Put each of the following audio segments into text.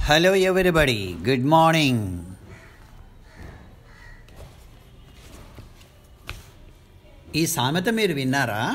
Hello everybody good morning ఈ సామెత మీరు విన్నారా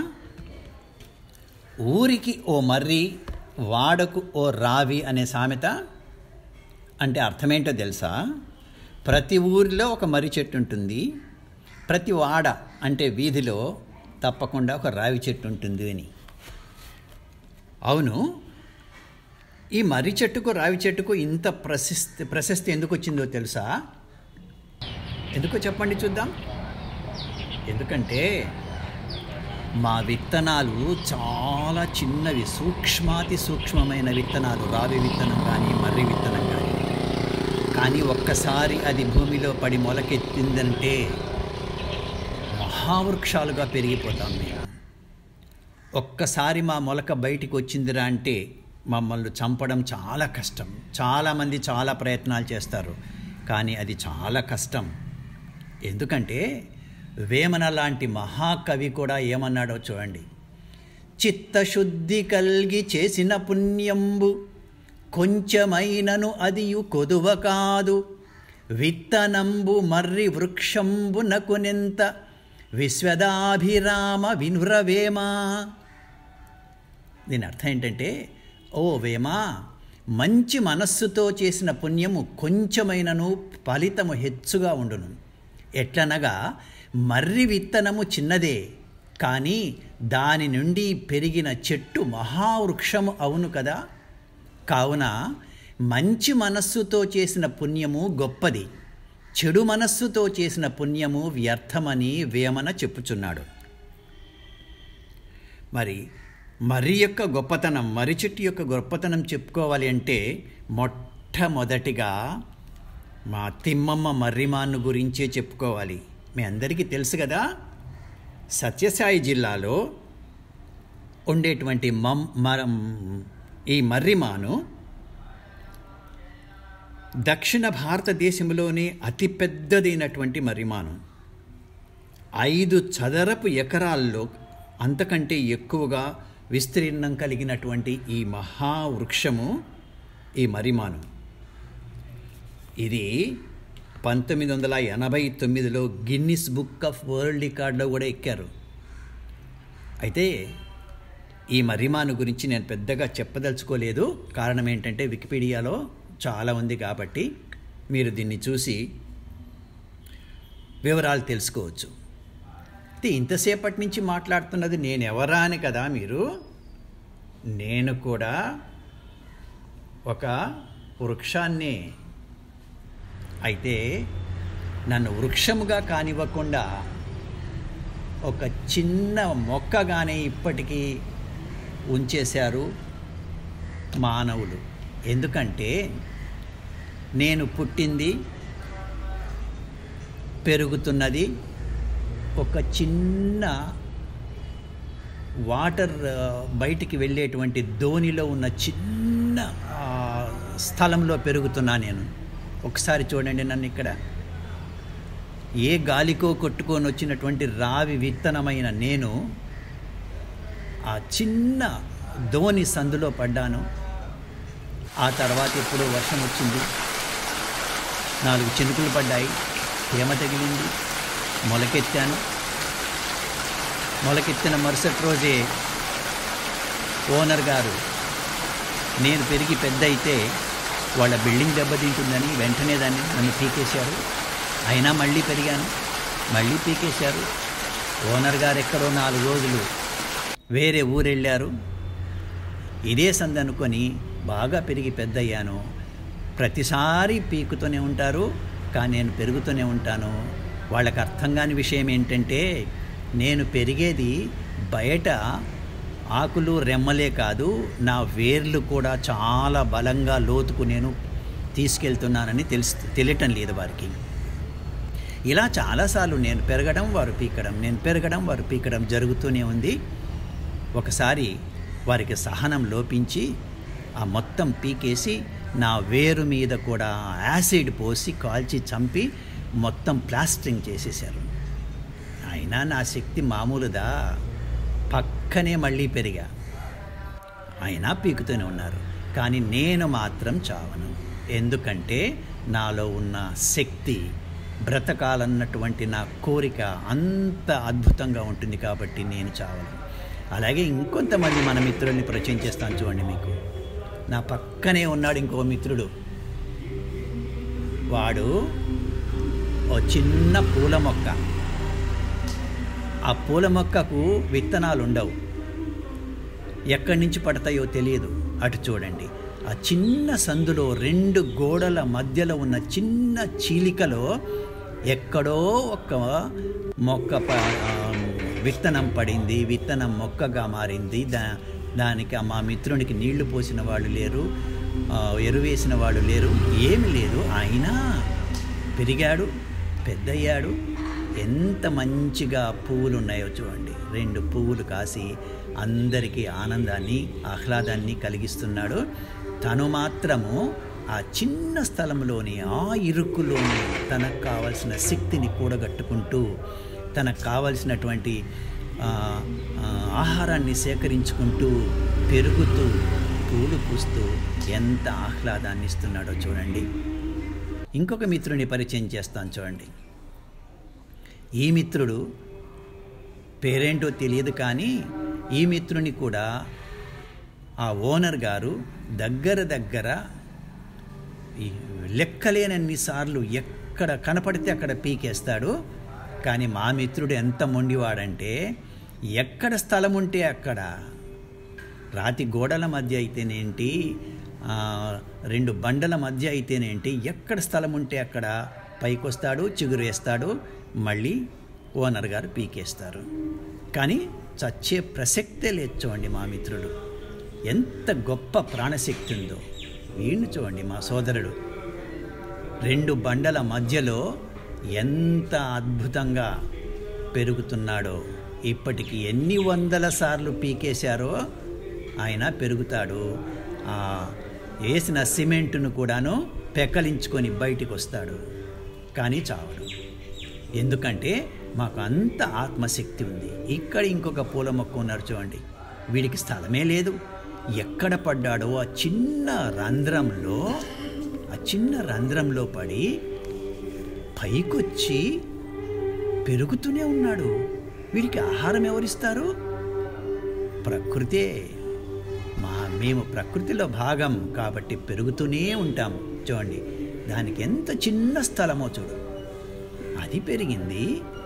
ఊరికి ఓ మర్రి వాడకు ఓ రావి అనే సామెత అంటే అర్థమేంటో తెలుసా ప్రతి ఊరిలో ఒక మర్రి చెట్టు ఉంటుంది ప్రతి వాడ అంటే వీధిలో తప్పకుండా ఒక రావి చెట్టు ఉంటుంది అని అవును ఈ మర్రి చెట్టుకు రావి చెట్టుకు ఇంత ప్రశస్తి ప్రశస్తి ఎందుకు వచ్చిందో తెలుసా ఎందుకో చెప్పండి చూద్దాం ఎందుకంటే మా విత్తనాలు చాలా చిన్నవి సూక్ష్మాతి సూక్ష్మమైన విత్తనాలు రావి విత్తనం కానీ మర్రి విత్తనం కానీ కానీ ఒక్కసారి అది భూమిలో పడి మొలకెత్తిందంటే మహావృక్షాలుగా పెరిగిపోతాం మేము ఒక్కసారి మా మొలక బయటికి వచ్చిందిరా అంటే మమ్మల్ని చంపడం చాలా కష్టం చాలామంది చాలా ప్రయత్నాలు చేస్తారు కానీ అది చాలా కష్టం ఎందుకంటే వేమన లాంటి మహాకవి కూడా ఏమన్నాడో చూడండి చిత్తశుద్ధి కలిగి చేసిన పుణ్యంబు కొంచెమైనను అదియు కొదువ కాదు విత్తనంబు మర్రి వృక్షంబునకునెంత విశ్వదాభిరామ వినురవేమా దీని అర్థం ఏంటంటే ఓ వేమా మంచి మనస్సుతో చేసిన పుణ్యము కొంచెమైనను ఫలితము హెచ్చుగా ఉండును ఎట్లనగా మర్రి విత్తనము చిన్నదే కానీ దాని నుండి పెరిగిన చెట్టు మహావృక్షము అవును కదా కావున మంచి మనస్సుతో చేసిన పుణ్యము గొప్పది చెడు మనస్సుతో చేసిన పుణ్యము వ్యర్థమని వేమన చెప్పుచున్నాడు మరి మర్రి యొక్క గొప్పతనం మర్రి చెట్టు యొక్క గొప్పతనం చెప్పుకోవాలి అంటే మొట్టమొదటిగా మా తిమ్మమ్మ మర్రిమాన్ను గురించే చెప్పుకోవాలి మీ అందరికీ తెలుసు కదా సత్యసాయి జిల్లాలో ఉండేటువంటి మమ్ మరం ఈ మర్రిమాను దక్షిణ భారతదేశంలోనే అతిపెద్దదైనటువంటి మర్రిమాను ఐదు చదరపు ఎకరాల్లో అంతకంటే ఎక్కువగా విస్తీర్ణం కలిగినటువంటి ఈ మహావృక్షము ఈ మరిమాను ఇది పంతొమ్మిది వందల ఎనభై తొమ్మిదిలో గిన్నిస్ బుక్ ఆఫ్ వరల్డ్ రికార్డులో కూడా ఎక్కారు అయితే ఈ మరిమాను గురించి నేను పెద్దగా చెప్పదలుచుకోలేదు కారణం ఏంటంటే వికీపీడియాలో చాలా ఉంది కాబట్టి మీరు దీన్ని చూసి వివరాలు తెలుసుకోవచ్చు అయితే ఇంతసేపటి నుంచి మాట్లాడుతున్నది నేను ఎవరా అని కదా మీరు నేను కూడా ఒక వృక్షాన్ని అయితే నన్ను వృక్షముగా కానివ్వకుండా ఒక చిన్న మొక్కగానే ఇప్పటికీ ఉంచేశారు మానవులు ఎందుకంటే నేను పుట్టింది పెరుగుతున్నది ఒక చిన్న వాటర్ బయటికి వెళ్ళేటువంటి ధోనిలో ఉన్న చిన్న స్థలంలో పెరుగుతున్నా నేను ఒకసారి చూడండి నన్ను ఇక్కడ ఏ గాలికో కొట్టుకొని వచ్చినటువంటి రావి విత్తనమైన నేను ఆ చిన్న ధోని సందులో పడ్డాను ఆ తర్వాత ఎప్పుడో వర్షం వచ్చింది నాలుగు చినుకులు పడ్డాయి తేమ తగిలింది మొలకెత్తాను మొలకెత్తిన మరుసటి రోజే ఓనర్ గారు నేను పెరిగి పెద్ద అయితే వాళ్ళ బిల్డింగ్ దెబ్బతింటుందని వెంటనే దాన్ని నన్ను పీకేశారు అయినా మళ్ళీ పెరిగాను మళ్ళీ పీకేశారు ఓనర్ గారు ఎక్కడో నాలుగు రోజులు వేరే ఊరెళ్ళారు ఇదే సందనుకొని బాగా పెరిగి పెద్దయ్యాను ప్రతిసారి పీకుతూనే ఉంటారు కానీ నేను పెరుగుతూనే ఉంటాను వాళ్ళకి అర్థం కాని విషయం ఏంటంటే నేను పెరిగేది బయట ఆకులు రెమ్మలే కాదు నా వేర్లు కూడా చాలా బలంగా లోతుకు నేను తీసుకెళ్తున్నానని తెలుసు తెలియటం లేదు వారికి ఇలా చాలాసార్లు నేను పెరగడం వారు పీకడం నేను పెరగడం వారు పీకడం జరుగుతూనే ఉంది ఒకసారి వారికి సహనం లోపించి ఆ మొత్తం పీకేసి నా వేరు మీద కూడా యాసిడ్ పోసి కాల్చి చంపి మొత్తం ప్లాస్టరింగ్ చేసేశారు అయినా నా శక్తి మామూలుదా పక్కనే మళ్ళీ పెరిగా అయినా పీకుతూనే ఉన్నారు కానీ నేను మాత్రం చావను ఎందుకంటే నాలో ఉన్న శక్తి బ్రతకాలన్నటువంటి నా కోరిక అంత అద్భుతంగా ఉంటుంది కాబట్టి నేను చావను అలాగే ఇంకొంతమంది మన మిత్రుల్ని పరిచయం చేస్తాను చూడండి మీకు నా పక్కనే ఉన్నాడు ఇంకో మిత్రుడు వాడు ఓ చిన్న పూల మొక్క ఆ పూల మొక్కకు విత్తనాలు ఉండవు ఎక్కడి నుంచి పడతాయో తెలియదు అటు చూడండి ఆ చిన్న సందులో రెండు గోడల మధ్యలో ఉన్న చిన్న చీలికలో ఎక్కడో ఒక మొక్క ప- ఆ, విత్తనం పడింది విత్తనం మొక్కగా మారింది దా దానికి మా మిత్రునికి నీళ్లు పోసిన వాళ్ళు లేరు ఆ, ఎరువేసిన వాళ్ళు లేరు ఏమి లేదు అయినా పెరిగాడు పెద్దయ్యాడు ఎంత మంచిగా పువ్వులు ఉన్నాయో చూడండి రెండు పువ్వులు కాసి అందరికీ ఆనందాన్ని ఆహ్లాదాన్ని కలిగిస్తున్నాడు తను మాత్రము ఆ చిన్న స్థలంలోని ఆ ఇరుకులోని తనకు కావలసిన శక్తిని కూడగట్టుకుంటూ తనకు కావలసినటువంటి ఆ, ఆ, ఆహారాన్ని సేకరించుకుంటూ పెరుగుతూ పూలు పూస్తూ ఎంత ఆహ్లాదాన్ని ఇస్తున్నాడో చూడండి ఇంకొక మిత్రుని పరిచయం చేస్తాను చూడండి ఈ మిత్రుడు పేరేంటో తెలియదు కానీ ఈ మిత్రుని కూడా ఆ ఓనర్ గారు దగ్గర దగ్గర ఈ లెక్కలేనన్ని సార్లు ఎక్కడ కనపడితే అక్కడ పీకేస్తాడు కానీ మా మిత్రుడు ఎంత మొండివాడంటే ఎక్కడ స్థలం ఉంటే అక్కడ రాతి గోడల మధ్య అయితేనేంటి ఆ, రెండు బండల మధ్య అయితేనేంటి ఎక్కడ స్థలం ఉంటే అక్కడ పైకొస్తాడు చిగురు వేస్తాడు మళ్ళీ ఓనర్ గారు పీకేస్తారు కానీ చచ్చే ప్రసక్తే లేదు చూడండి మా మిత్రుడు ఎంత గొప్ప ప్రాణశక్తి ఉందో వీణ్ణి చూడండి మా సోదరుడు రెండు బండల మధ్యలో ఎంత అద్భుతంగా పెరుగుతున్నాడో ఇప్పటికి ఎన్ని వందల సార్లు పీకేశారో ఆయన పెరుగుతాడు ఆ వేసిన సిమెంటును కూడాను పెక్కలించుకొని బయటికి వస్తాడు కానీ చావడు ఎందుకంటే మాకు అంత ఆత్మశక్తి ఉంది ఇక్కడ ఇంకొక పూల మొక్క ఉన్నారు చూడండి వీడికి స్థలమే లేదు ఎక్కడ పడ్డాడో ఆ చిన్న రంధ్రంలో ఆ చిన్న రంధ్రంలో పడి పైకొచ్చి పెరుగుతూనే ఉన్నాడు వీడికి ఆహారం ఎవరిస్తారు ప్రకృతే మా మేము ప్రకృతిలో భాగం కాబట్టి పెరుగుతూనే ఉంటాం చూడండి దానికి ఎంత చిన్న స్థలమో చూడు అది పెరిగింది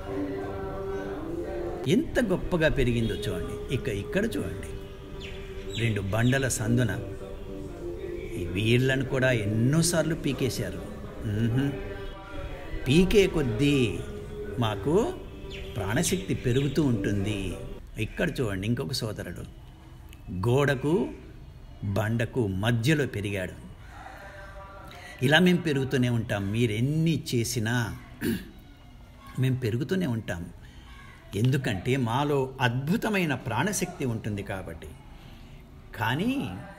ఎంత గొప్పగా పెరిగిందో చూడండి ఇక ఇక్కడ చూడండి రెండు బండల సందున ఈ వీళ్ళను కూడా ఎన్నోసార్లు పీకేశారు మ్మ్హ్. పీకే కొద్దీ మాకు ప్రాణశక్తి పెరుగుతూ ఉంటుంది ఇక్కడ చూడండి ఇంకొక సోదరుడు గోడకు బండకు మధ్యలో పెరిగాడు ఇలా మేము పెరుగుతూనే ఉంటాం మీరు ఎన్ని చేసినా మేము పెరుగుతూనే ఉంటాం ఎందుకంటే మాలో అద్భుతమైన ప్రాణశక్తి ఉంటుంది కాబట్టి కానీ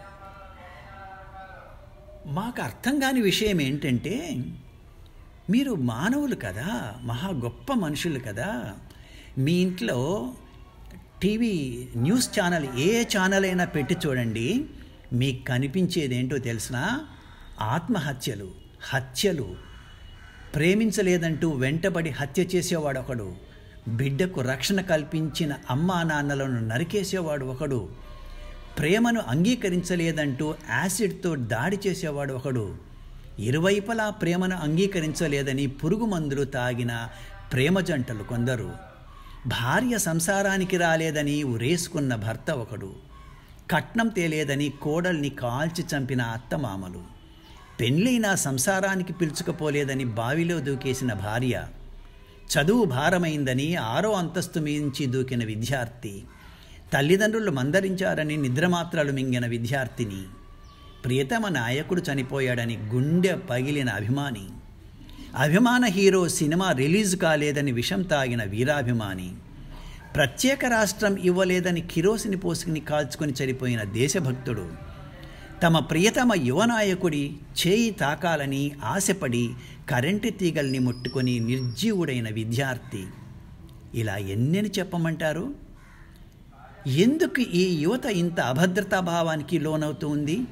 మాకు అర్థం కాని విషయం ఏంటంటే మీరు మానవులు కదా మహా గొప్ప మనుషులు కదా మీ ఇంట్లో టీవీ న్యూస్ ఛానల్ ఏ ఛానల్ అయినా పెట్టి చూడండి మీకు కనిపించేది ఏంటో తెలిసిన ఆత్మహత్యలు హత్యలు ప్రేమించలేదంటూ వెంటబడి హత్య చేసేవాడు ఒకడు బిడ్డకు రక్షణ కల్పించిన అమ్మా నాన్నలను నరికేసేవాడు ఒకడు ప్రేమను అంగీకరించలేదంటూ యాసిడ్తో దాడి చేసేవాడు ఒకడు ఇరువైపులా ప్రేమను అంగీకరించలేదని పురుగు మందులు తాగిన ప్రేమ జంటలు కొందరు భార్య సంసారానికి రాలేదని ఉరేసుకున్న భర్త ఒకడు కట్నం తేలేదని కోడల్ని కాల్చి చంపిన అత్తమామలు పెళ్ళైనా సంసారానికి పిలుచుకపోలేదని బావిలో దూకేసిన భార్య చదువు భారమైందని ఆరో అంతస్తు మించి దూకిన విద్యార్థి తల్లిదండ్రులు మందరించారని నిద్రమాత్రలు మింగిన విద్యార్థిని ప్రియతమ నాయకుడు చనిపోయాడని గుండె పగిలిన అభిమాని అభిమాన హీరో సినిమా రిలీజ్ కాలేదని విషం తాగిన వీరాభిమాని ప్రత్యేక రాష్ట్రం ఇవ్వలేదని కిరోసిని పోసుకుని కాల్చుకొని చనిపోయిన దేశభక్తుడు తమ ప్రియతమ యువనాయకుడి చేయి తాకాలని ఆశపడి కరెంటు తీగల్ని ముట్టుకొని నిర్జీవుడైన విద్యార్థి ఇలా ఎన్నెని చెప్పమంటారు ఎందుకు ఈ యువత ఇంత అభద్రతా భావానికి లోనవుతూ ఉంది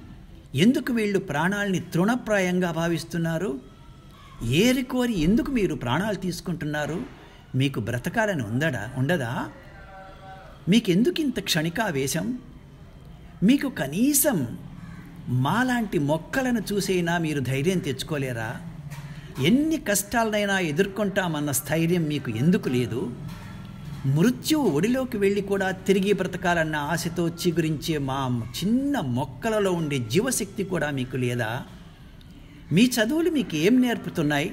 ఎందుకు వీళ్ళు ప్రాణాల్ని తృణప్రాయంగా భావిస్తున్నారు ఏరికోరి ఎందుకు మీరు ప్రాణాలు తీసుకుంటున్నారు మీకు బ్రతకాలని ఉందడా ఉండదా మీకెందుకు ఇంత క్షణికావేశం మీకు కనీసం మాలాంటి మొక్కలను చూసైనా మీరు ధైర్యం తెచ్చుకోలేరా ఎన్ని కష్టాలనైనా ఎదుర్కొంటామన్న స్థైర్యం మీకు ఎందుకు లేదు మృత్యువు ఒడిలోకి వెళ్ళి కూడా తిరిగి బ్రతకాలన్న ఆశతో చిగురించే మా చిన్న మొక్కలలో ఉండే జీవశక్తి కూడా మీకు లేదా మీ చదువులు మీకు ఏం నేర్పుతున్నాయి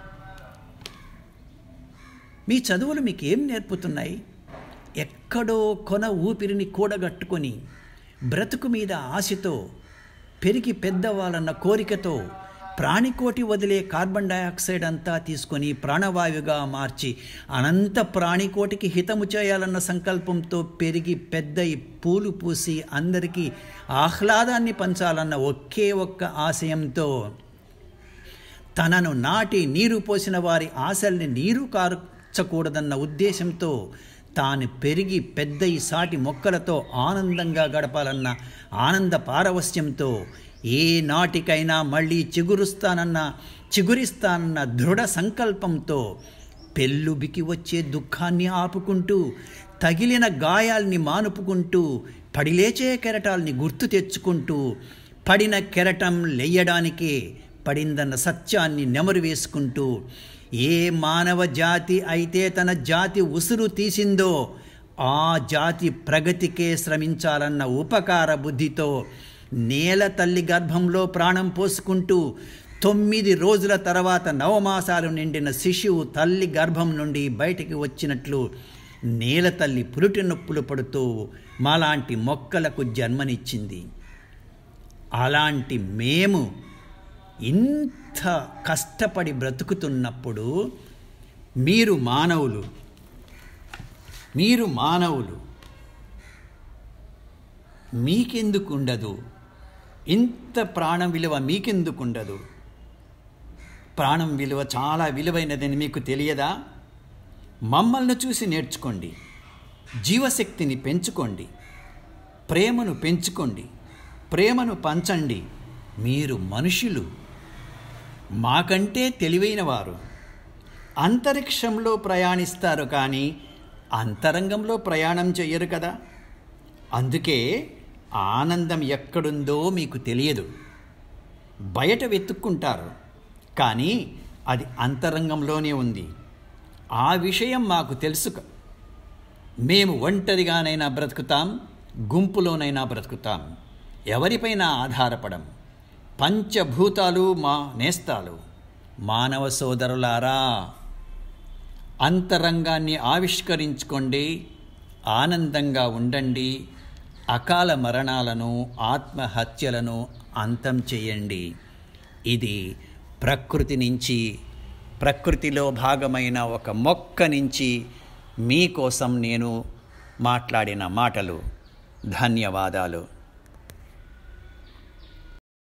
మీ చదువులు మీకు ఏం నేర్పుతున్నాయి ఎక్కడో కొన ఊపిరిని కూడగట్టుకొని బ్రతుకు మీద ఆశతో పెరిగి పెద్దవాళ్ళన్న కోరికతో ప్రాణికోటి వదిలే కార్బన్ డయాక్సైడ్ అంతా తీసుకొని ప్రాణవాయువుగా మార్చి అనంత ప్రాణికోటికి హితము చేయాలన్న సంకల్పంతో పెరిగి పెద్ద పూలు పూసి అందరికీ ఆహ్లాదాన్ని పంచాలన్న ఒకే ఒక్క ఆశయంతో తనను నాటి నీరు పోసిన వారి ఆశల్ని నీరు కార్చకూడదన్న ఉద్దేశంతో తాను పెరిగి పెద్ద ఈ సాటి మొక్కలతో ఆనందంగా గడపాలన్న ఆనంద పారవస్యంతో ఏ నాటికైనా మళ్ళీ చిగురుస్తానన్న చిగురిస్తానన్న దృఢ సంకల్పంతో పెళ్ళుబికి వచ్చే దుఃఖాన్ని ఆపుకుంటూ తగిలిన గాయాల్ని మానుపుకుంటూ పడిలేచే కెరటాల్ని గుర్తు తెచ్చుకుంటూ పడిన కెరటం లెయ్యడానికే పడిందన్న సత్యాన్ని నెమరు వేసుకుంటూ ఏ మానవ జాతి అయితే తన జాతి ఉసురు తీసిందో ఆ జాతి ప్రగతికే శ్రమించాలన్న ఉపకార బుద్ధితో నేల తల్లి గర్భంలో ప్రాణం పోసుకుంటూ తొమ్మిది రోజుల తర్వాత నవమాసాలు నిండిన శిశువు తల్లి గర్భం నుండి బయటికి వచ్చినట్లు నేల తల్లి పురుటి నొప్పులు పడుతూ మాలాంటి మొక్కలకు జన్మనిచ్చింది అలాంటి మేము ఇంత కష్టపడి బ్రతుకుతున్నప్పుడు మీరు మానవులు మీరు మానవులు మీకెందుకు ఉండదు ఇంత ప్రాణం విలువ మీకెందుకు ఉండదు ప్రాణం విలువ చాలా విలువైనదని మీకు తెలియదా మమ్మల్ని చూసి నేర్చుకోండి జీవశక్తిని పెంచుకోండి ప్రేమను పెంచుకోండి ప్రేమను పంచండి మీరు మనుషులు మాకంటే తెలివైన వారు అంతరిక్షంలో ప్రయాణిస్తారు కానీ అంతరంగంలో ప్రయాణం చెయ్యరు కదా అందుకే ఆనందం ఎక్కడుందో మీకు తెలియదు బయట వెతుక్కుంటారు కానీ అది అంతరంగంలోనే ఉంది ఆ విషయం మాకు తెలుసు మేము ఒంటరిగానైనా బ్రతుకుతాం గుంపులోనైనా బ్రతుకుతాం ఎవరిపైన ఆధారపడం పంచభూతాలు మా నేస్తాలు మానవ సోదరులారా అంతరంగాన్ని ఆవిష్కరించుకోండి ఆనందంగా ఉండండి అకాల మరణాలను ఆత్మహత్యలను అంతం చేయండి ఇది ప్రకృతి నుంచి ప్రకృతిలో భాగమైన ఒక మొక్క నుంచి మీకోసం నేను మాట్లాడిన మాటలు ధన్యవాదాలు